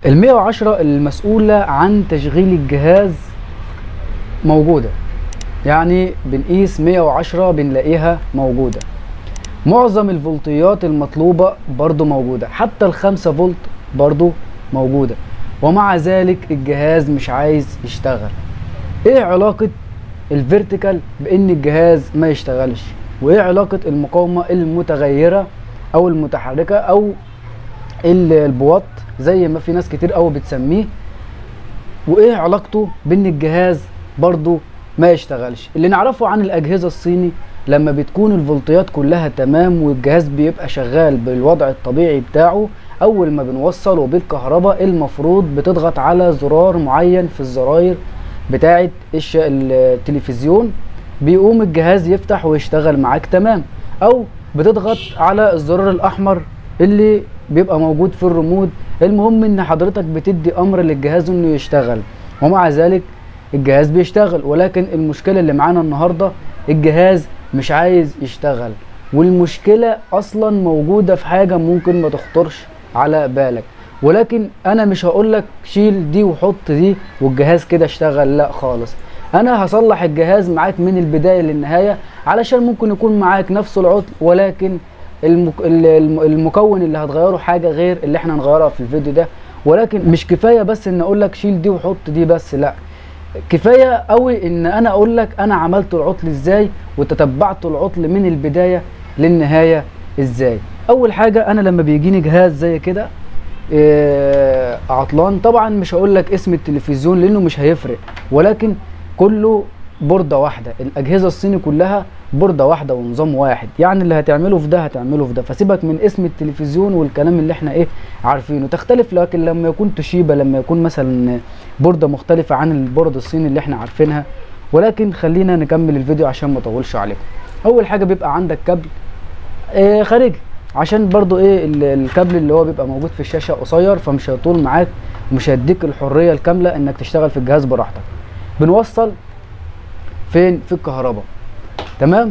ال 110 المسؤولة عن تشغيل الجهاز موجودة يعني بنقيس 110 بنلاقيها موجودة معظم الفولتيات المطلوبة برضو موجودة حتى الخمسة فولت برضو موجودة ومع ذلك الجهاز مش عايز يشتغل ايه علاقة الفيرتيكال بان الجهاز ما يشتغلش وايه علاقة المقاومة المتغيرة او المتحركة او ال- البواط زي ما في ناس كتير قوي بتسميه وايه علاقته بان الجهاز برضو ما يشتغلش اللي نعرفه عن الاجهزة الصيني لما بتكون الفولتيات كلها تمام والجهاز بيبقى شغال بالوضع الطبيعي بتاعه اول ما بنوصله بالكهرباء المفروض بتضغط على زرار معين في الزراير بتاعه الش... التلفزيون بيقوم الجهاز يفتح ويشتغل معاك تمام او بتضغط على الزرار الاحمر اللي بيبقى موجود في الريموت المهم ان حضرتك بتدي امر للجهاز انه يشتغل ومع ذلك الجهاز بيشتغل ولكن المشكله اللي معانا النهارده الجهاز مش عايز يشتغل والمشكله اصلا موجوده في حاجه ممكن ما تخطرش على بالك ولكن انا مش هقولك شيل دي وحط دي والجهاز كده اشتغل لا خالص انا هصلح الجهاز معاك من البدايه للنهايه علشان ممكن يكون معاك نفس العطل ولكن المك... الم- المكون اللي هتغيره حاجه غير اللي احنا هنغيرها في الفيديو ده ولكن مش كفايه بس ان اقول لك شيل دي وحط دي بس لا كفايه قوي ان انا اقول لك انا عملت العطل ازاي وتتبعت العطل من البدايه للنهايه ازاي اول حاجه انا لما بيجيني جهاز زي كده إيه، عطلان طبعا مش هقول لك اسم التلفزيون لانه مش هيفرق ولكن كله بوردة واحدة الأجهزة الصيني كلها بوردة واحدة ونظام واحد يعني اللي هتعمله في ده هتعمله في ده فسيبك من اسم التلفزيون والكلام اللي احنا ايه عارفينه تختلف لكن لما يكون توشيبا لما يكون مثلا بوردة مختلفة عن البورد الصيني اللي احنا عارفينها ولكن خلينا نكمل الفيديو عشان ما اطولش عليكم اول حاجة بيبقى عندك كابل آه خارجي عشان برضو ايه ال- الكابل اللي هو بيبقى موجود في الشاشة قصير فمش هيطول معاك ومش هيديك الحرية الكاملة انك تشتغل في الجهاز براحتك بنوصل فين في الكهرباء تمام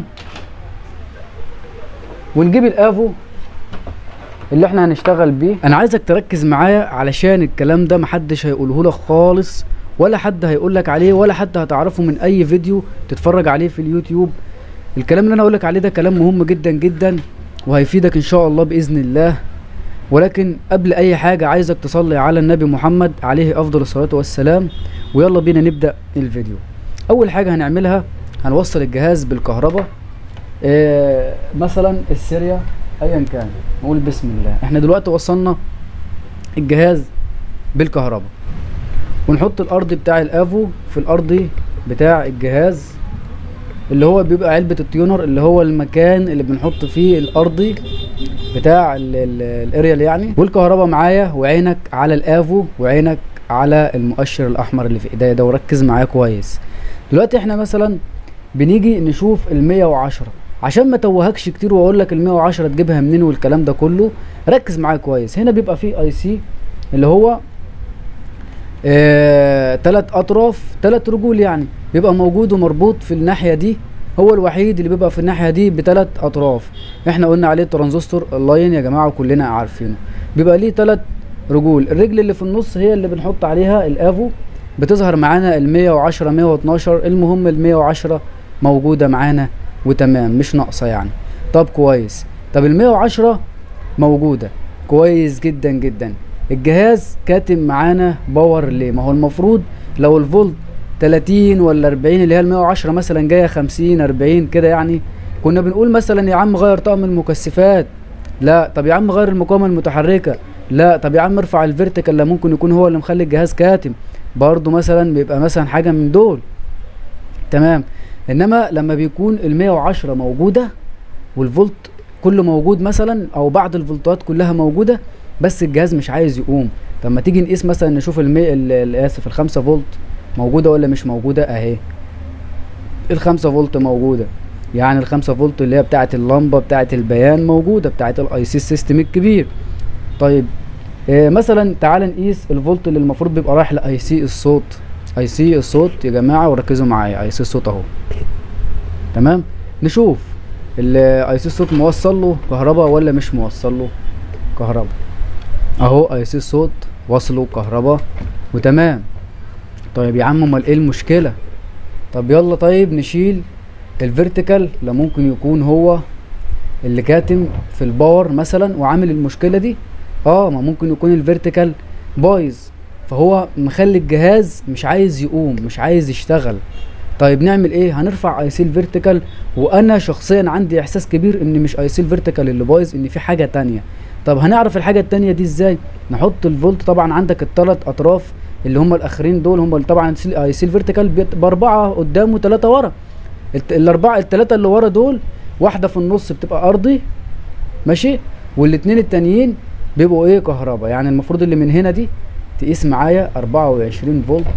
ونجيب الافو اللي احنا هنشتغل بيه انا عايزك تركز معايا علشان الكلام ده محدش هيقوله لك خالص ولا حد هيقول لك عليه ولا حد هتعرفه من اي فيديو تتفرج عليه في اليوتيوب الكلام اللي انا اقول لك عليه ده كلام مهم جدا جدا وهيفيدك ان شاء الله باذن الله ولكن قبل اي حاجه عايزك تصلي على النبي محمد عليه افضل الصلاه والسلام ويلا بينا نبدا الفيديو اول حاجه هنعملها هنوصل الجهاز بالكهرباء آه مثلا السيريا ايا كان نقول بسم الله احنا دلوقتي وصلنا الجهاز بالكهرباء ونحط الارض بتاع الافو في الارضي بتاع الجهاز اللي هو بيبقى علبة التيونر اللي هو المكان اللي بنحط فيه الارضي بتاع ال- ال- الاريال يعني والكهرباء معايا وعينك على الافو وعينك على المؤشر الاحمر اللي في ايديا ده وركز معايا كويس دلوقتي احنا مثلا بنيجي نشوف ال 110 عشان ما توهكش كتير واقول لك ال 110 تجيبها منين والكلام ده كله ركز معايا كويس هنا بيبقى فيه اي سي اللي هو آه، تلات اطراف تلات رجول يعني بيبقى موجود ومربوط في الناحيه دي هو الوحيد اللي بيبقى في الناحيه دي بتلات اطراف احنا قلنا عليه ترانزستور اللاين يا جماعه وكلنا عارفينه بيبقى ليه تلات رجول الرجل اللي في النص هي اللي بنحط عليها الافو بتظهر معانا ال 110 112 المهم ال 110 موجوده معانا وتمام مش ناقصه يعني طب كويس طب ال 110 موجوده كويس جدا جدا الجهاز كاتم معانا باور ليه ما هو المفروض لو الفولت 30 ولا 40 اللي هي ال 110 مثلا جايه 50 40 كده يعني كنا بنقول مثلا يا عم غير طقم المكثفات لا طب يا عم غير المقاومه المتحركه لا طب يا عم ارفع الفيرتيكال لا ممكن يكون هو اللي مخلي الجهاز كاتم برضه مثلا بيبقى مثلا حاجه من دول تمام انما لما بيكون ال 110 موجوده والفولت كله موجود مثلا او بعض الفولتات كلها موجوده بس الجهاز مش عايز يقوم طب ما تيجي نقيس مثلا نشوف المي... ال- ال- اسف ال 5 فولت موجوده ولا مش موجوده اهي ال 5 فولت موجوده يعني ال 5 فولت اللي هي بتاعه اللمبه بتاعه البيان موجوده بتاعه الاي سي سيستم الكبير طيب إيه مثلا تعال نقيس الفولت اللي المفروض بيبقى رايح لاي سي الصوت اي سي الصوت يا جماعه وركزوا معايا اي سي الصوت اهو تمام نشوف الاي سي الصوت موصل له كهرباء ولا مش موصل له كهرباء اهو اي سي الصوت وصلوا كهرباء وتمام طيب يا عم امال ايه المشكله طب يلا طيب نشيل الفيرتيكال لا ممكن يكون هو اللي كاتم في الباور مثلا وعامل المشكله دي اه ما ممكن يكون الفيرتيكال بايظ فهو مخلي الجهاز مش عايز يقوم مش عايز يشتغل طيب نعمل ايه هنرفع اي سي الفيرتيكال وانا شخصيا عندي احساس كبير ان مش اي سي الفيرتيكال اللي بايظ ان في حاجه تانية طب هنعرف الحاجه التانية دي ازاي نحط الفولت طبعا عندك الثلاث اطراف اللي هم الاخرين دول هم اللي طبعا اي سي الفيرتيكال بيت- باربعه قدام وثلاثه ورا الت- الاربعه الثلاثه اللي ورا دول واحده في النص بتبقى ارضي ماشي والاتنين التانيين بيبقوا ايه كهرباء يعني المفروض اللي من هنا دي تقيس معايا 24 فولت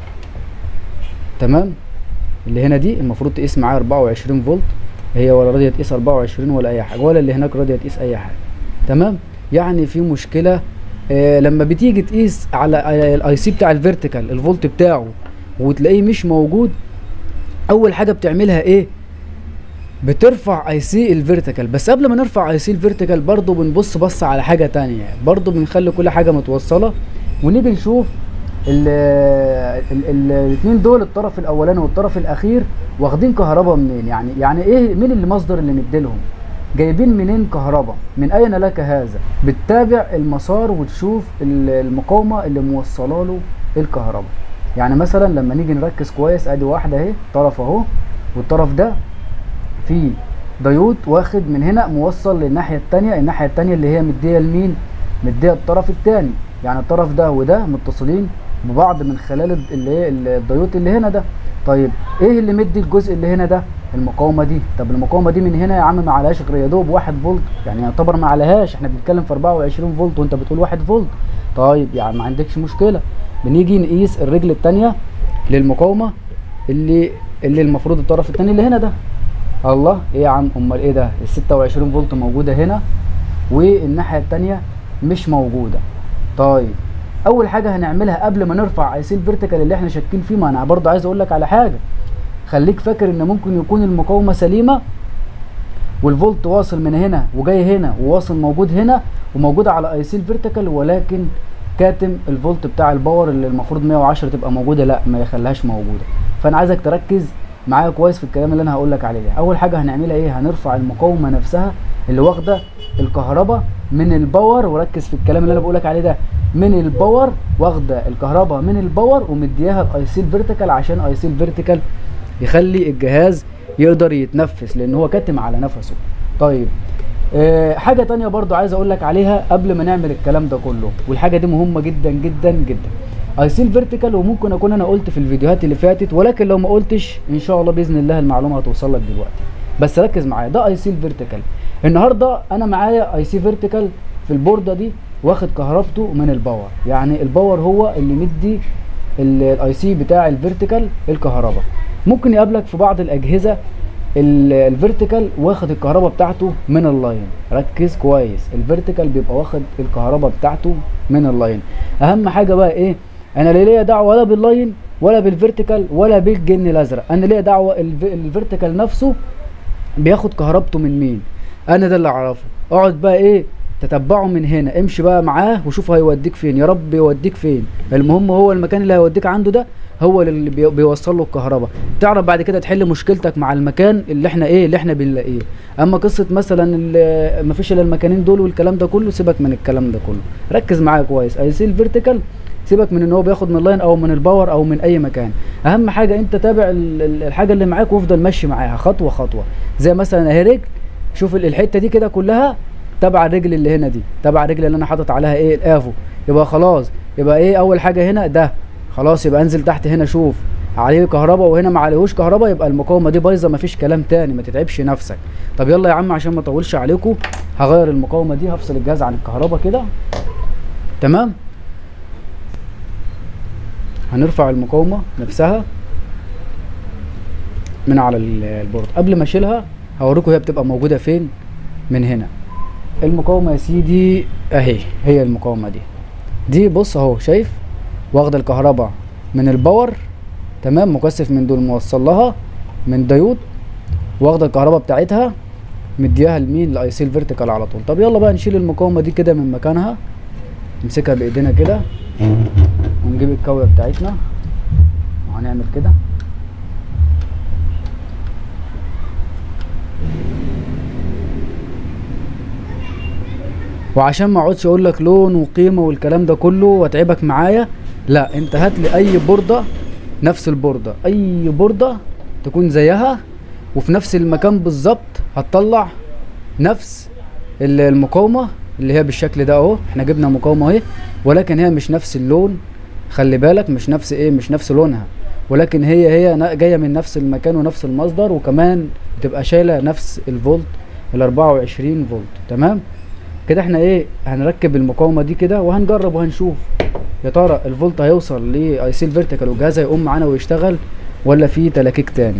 تمام اللي هنا دي المفروض تقيس معايا 24 فولت هي ولا راضيه تقيس 24 ولا اي حاجه ولا اللي هناك راضيه تقيس اي حاجه تمام يعني في مشكله آه لما بتيجي تقيس على الاي سي بتاع الفيرتيكال الفولت بتاعه وتلاقيه مش موجود اول حاجه بتعملها ايه بترفع اي سي الفيرتيكال بس قبل ما نرفع اي سي الفيرتيكال برضو بنبص بص على حاجه تانية برضو بنخلي كل حاجه متوصله ونيجي نشوف الاثنين دول الطرف الاولاني والطرف الاخير واخدين كهرباء منين يعني يعني ايه مين اللي مصدر اللي مديلهم جايبين منين كهرباء من اين لك هذا بتتابع المسار وتشوف ال- المقاومه اللي موصله له الكهرباء يعني مثلا لما نيجي نركز كويس ادي واحده اهي طرف اهو والطرف ده في ديود واخد من هنا موصل للناحيه التانية الناحيه التانية اللي هي مديه لمين مديه الطرف التاني يعني الطرف ده وده متصلين ببعض من خلال ال- اللي هي ال- الديود اللي هنا ده طيب ايه اللي مدي الجزء اللي هنا ده المقاومه دي طب المقاومه دي من هنا يا عم ما عليهاش غير يا دوب 1 فولت يعني يعتبر ما عليهاش احنا بنتكلم في 24 فولت وانت بتقول 1 فولت طيب يعني ما عندكش مشكله بنيجي نقيس الرجل التانية للمقاومه اللي اللي المفروض الطرف التاني اللي هنا ده الله ايه يا عم امال ايه ده ال 26 فولت موجوده هنا والناحيه التانية مش موجوده طيب اول حاجه هنعملها قبل ما نرفع اي سي الفيرتيكال اللي احنا شاكين فيه ما انا برضه عايز اقول لك على حاجه خليك فاكر ان ممكن يكون المقاومه سليمه والفولت واصل من هنا وجاي هنا وواصل موجود هنا وموجود على اي سي الفيرتيكال ولكن كاتم الفولت بتاع الباور اللي المفروض 110 تبقى موجوده لا ما يخليهاش موجوده فانا عايزك تركز معايا كويس في الكلام اللي انا هقول لك عليه ده اول حاجه هنعملها ايه هنرفع المقاومه نفسها اللي واخده الكهرباء من الباور وركز في الكلام اللي انا بقولك عليه ده من الباور واخده الكهرباء من الباور ومدياها الاي سي الفيرتيكال عشان اي سي الفيرتيكال يخلي الجهاز يقدر يتنفس لان هو كاتم على نفسه طيب آه حاجة تانية برضو عايز اقول لك عليها قبل ما نعمل الكلام ده كله والحاجة دي مهمة جدا جدا جدا اي سي الفيرتيكال وممكن اكون انا قلت في الفيديوهات اللي فاتت ولكن لو ما قلتش ان شاء الله باذن الله المعلومة هتوصل لك دلوقتي بس ركز معايا ده اي سي الفيرتيكال النهارده انا معايا اي سي فيرتيكال في البوردة دي واخد كهربته من الباور يعني الباور هو اللي مدي الاي سي بتاع الفيرتيكال الكهرباء ممكن يقابلك في بعض الاجهزه ال- الفيرتيكال واخد الكهرباء بتاعته من اللاين ركز كويس الفيرتيكال بيبقى واخد الكهرباء بتاعته من اللاين اهم حاجه بقى ايه انا لا ليا دعوه ولا باللاين ولا بالفيرتيكال ولا بالجن الازرق انا ليا دعوه الف- الفيرتيكال نفسه بياخد كهربته من مين انا ده اللي اعرفه اقعد بقى ايه تتبعه من هنا امشي بقى معاه وشوف هيوديك فين يا رب يوديك فين المهم هو المكان اللي هيوديك عنده ده هو اللي بي- بيوصل له الكهرباء تعرف بعد كده تحل مشكلتك مع المكان اللي احنا ايه اللي احنا بنلاقيه اما قصه مثلا ال- مفيش الا المكانين دول والكلام ده كله سيبك من الكلام ده كله ركز معايا كويس اي سي الفيرتيكال سيبك من ان هو بياخد من اللاين او من الباور او من اي مكان اهم حاجه انت تابع ال- ال- الحاجه اللي معاك وافضل ماشي معاها خطوه خطوه زي مثلا اهي رجل شوف ال- الحته دي كده كلها تبع الرجل اللي هنا دي تبع الرجل اللي انا حاطط عليها ايه الافو يبقى خلاص يبقى ايه اول حاجه هنا ده خلاص يبقى انزل تحت هنا شوف عليه كهرباء وهنا ما عليهوش كهرباء يبقى المقاومه دي بايظه مفيش كلام تاني ما تتعبش نفسك طب يلا يا عم عشان ما اطولش عليكم هغير المقاومه دي هفصل الجهاز عن الكهرباء كده تمام هنرفع المقاومه نفسها من على ال- البورد قبل ما اشيلها هوريكم هي بتبقى موجوده فين من هنا المقاومه يا سيدي اهي هي المقاومه دي دي بص اهو شايف واخده الكهرباء من الباور تمام مكثف من دول موصل لها من ديود واخده الكهرباء بتاعتها مدياها لمين لاي سي الفيرتيكال على طول طب يلا بقى نشيل المقاومه دي كده من مكانها نمسكها بايدينا كده ونجيب الكاوية بتاعتنا وهنعمل كده وعشان ما اقعدش اقول لك لون وقيمه والكلام ده كله واتعبك معايا لا انت هات لي اي بورده نفس البورده اي بورده تكون زيها وفي نفس المكان بالظبط هتطلع نفس ال- المقاومه اللي هي بالشكل ده اهو احنا جبنا مقاومه اهي ولكن هي مش نفس اللون خلي بالك مش نفس ايه مش نفس لونها ولكن هي هي نا- جايه من نفس المكان ونفس المصدر وكمان بتبقى شايله نفس الفولت ال 24 فولت تمام كده احنا ايه هنركب المقاومه دي كده وهنجرب وهنشوف يا ترى الفولت هيوصل لاي سي الفيرتيكال والجهاز هيقوم معانا ويشتغل ولا في تلاكيك تاني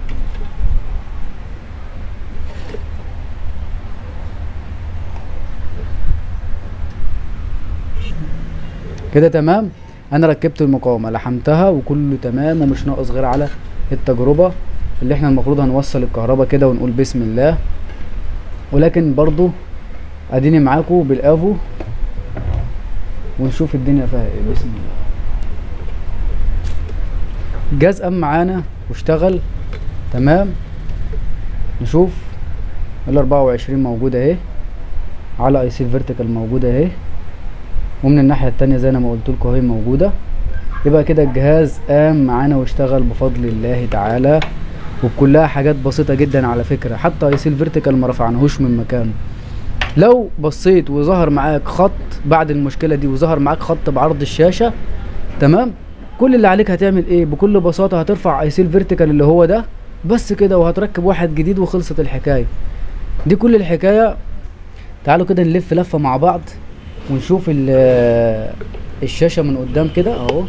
كده تمام انا ركبت المقاومه لحمتها وكله تمام ومش ناقص غير على التجربه اللي احنا المفروض هنوصل الكهرباء كده ونقول بسم الله ولكن برضو اديني معاكم بالافو ونشوف الدنيا فيها ايه بسم الله الجهاز قام معانا واشتغل تمام نشوف ال 24 موجوده اهي على اي سي فيرتيكال موجوده اهي ومن الناحيه التانية زي انا ما قلت لكم اهي موجوده يبقى كده الجهاز قام معانا واشتغل بفضل الله تعالى وكلها حاجات بسيطه جدا على فكره حتى اي سي الفيرتيكال ما رفعناهوش من مكانه لو بصيت وظهر معاك خط بعد المشكله دي وظهر معاك خط بعرض الشاشه تمام كل اللي عليك هتعمل ايه بكل بساطه هترفع اي سي الفيرتيكال اللي هو ده بس كده وهتركب واحد جديد وخلصت الحكايه دي كل الحكايه تعالوا كده نلف لفه مع بعض ونشوف ال- الشاشه من قدام كده اهو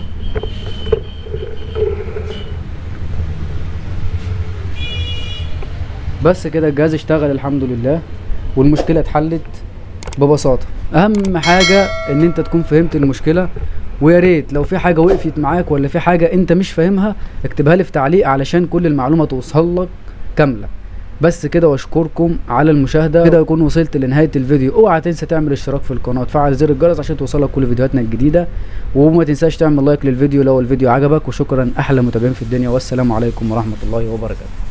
بس كده الجهاز اشتغل الحمد لله والمشكله اتحلت ببساطه اهم حاجه ان انت تكون فهمت المشكله ويا ريت لو في حاجه وقفت معاك ولا في حاجه انت مش فاهمها اكتبها لي في تعليق علشان كل المعلومه توصل لك كامله بس كده واشكركم على المشاهده كده اكون وصلت لنهايه الفيديو اوعى تنسى تعمل اشتراك في القناه وتفعل زر الجرس عشان توصلك كل فيديوهاتنا الجديده وما تنساش تعمل لايك للفيديو لو الفيديو عجبك وشكرا احلى متابعين في الدنيا والسلام عليكم ورحمه الله وبركاته